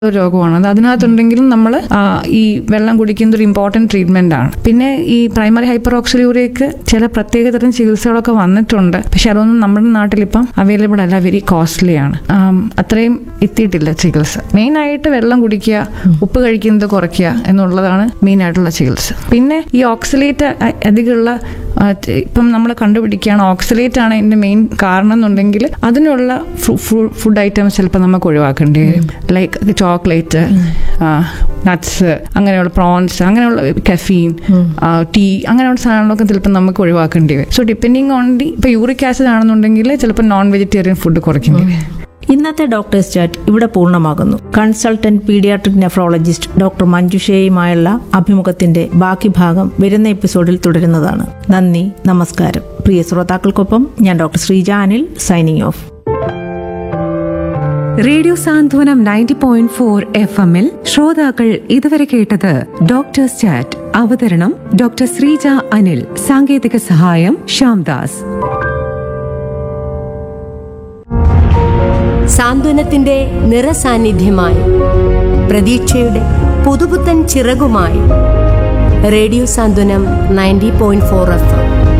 ഒരു രോഗമാണ് അത് അതിനകത്തുണ്ടെങ്കിലും നമ്മൾ ഈ വെള്ളം കുടിക്കുന്ന ഒരു ഇമ്പോർട്ടൻറ്റ് ട്രീറ്റ്മെന്റ് ആണ് പിന്നെ ഈ പ്രൈമറി ഹൈപ്പർ ഓക്സിലൂറിയക്ക് ചില പ്രത്യേകതരം ചികിത്സകളൊക്കെ വന്നിട്ടുണ്ട് പക്ഷെ അതൊന്നും നമ്മുടെ നാട്ടിൽ ഇപ്പം അവൈലബിൾ അല്ല വെരി കോസ്റ്റ്ലി ആണ് ആം, അത്രയും എത്തിയിട്ടില്ല ചികിത്സ മെയിൻ ആയിട്ട് വെള്ളം കുടിക്കുക ഉപ്പ് കഴിക്കുന്നത് കുറയ്ക്കുക എന്നുള്ളതാണ് മെയിൻ ആയിട്ടുള്ള ചികിത്സ പിന്നെ ഈ ഓക്സിലേറ്റ് അധികമുള്ള ആ, ത- ഇപ്പം നമ്മൾ കണ്ടുപിടിക്കുകയാണ് ഓക്സിലേറ്റ് ആണ് ഇതിന്റെ മെയിൻ കാരണം എന്നുണ്ടെങ്കിൽ അതിനുള്ള ഫുഡ് ഐറ്റംസ് ചിലപ്പോൾ നമുക്ക് ഒഴിവാക്കേണ്ടി വരും ലൈക്ക് ചോക്ലേറ്റ് നട്ട്സ് അങ്ങനെയുള്ള പ്രോൺസ് അങ്ങനെയുള്ള കഫീൻ ടീ അങ്ങനെയുള്ള സാധനങ്ങളൊക്കെ ചിലപ്പോൾ നമുക്ക് ഒഴിവാക്കേണ്ടി വരും സോ ഡിപ്പെൻഡിങ് ഓൺ ദി ഇപ്പോൾ യൂറിക് ആസിഡ് ആണെന്നുണ്ടെങ്കിൽ ചിലപ്പോൾ നോൺ വെജിറ്റേറിയൻ ഫുഡ് കുറയ്ക്കേണ്ടി വരും ഇന്നത്തെ ഡോക്ടേഴ്സ് ചാറ്റ് ഇവിടെ പൂർണ്ണമാകുന്നു കൺസൾട്ടന്റ് പീഡിയാട്രിക് നെഫ്രോളജിസ്റ്റ് ഡോക്ടർ മഞ്ജുഷയുമായുള്ള അഭിമുഖത്തിന്റെ ബാക്കി ഭാഗം വരുന്ന എപ്പിസോഡിൽ തുടരുന്നതാണ് നന്ദി നമസ്കാരം പ്രിയ ശ്രോതാക്കൾക്കൊപ്പം ഞാൻ doctor Sreeja Anil signing off radio Santhwanam ninety point four F എമ്മിൽ ശ്രോതാക്കൾ ഇതുവരെ കേട്ടത് ഡോക്ടേഴ്സ് ചാറ്റ് അവതരണം ഡോക്ടർ ശ്രീജ അനിൽ സാങ്കേതിക സഹായം ശ്യാംദാസ് സാന്ത്വനത്തിന്റെ നിറസാന്നിധ്യമായി പ്രതീക്ഷയുടെ പുതുപുത്തൻ ചിറകുമായി radio Santhwanam ninety point four F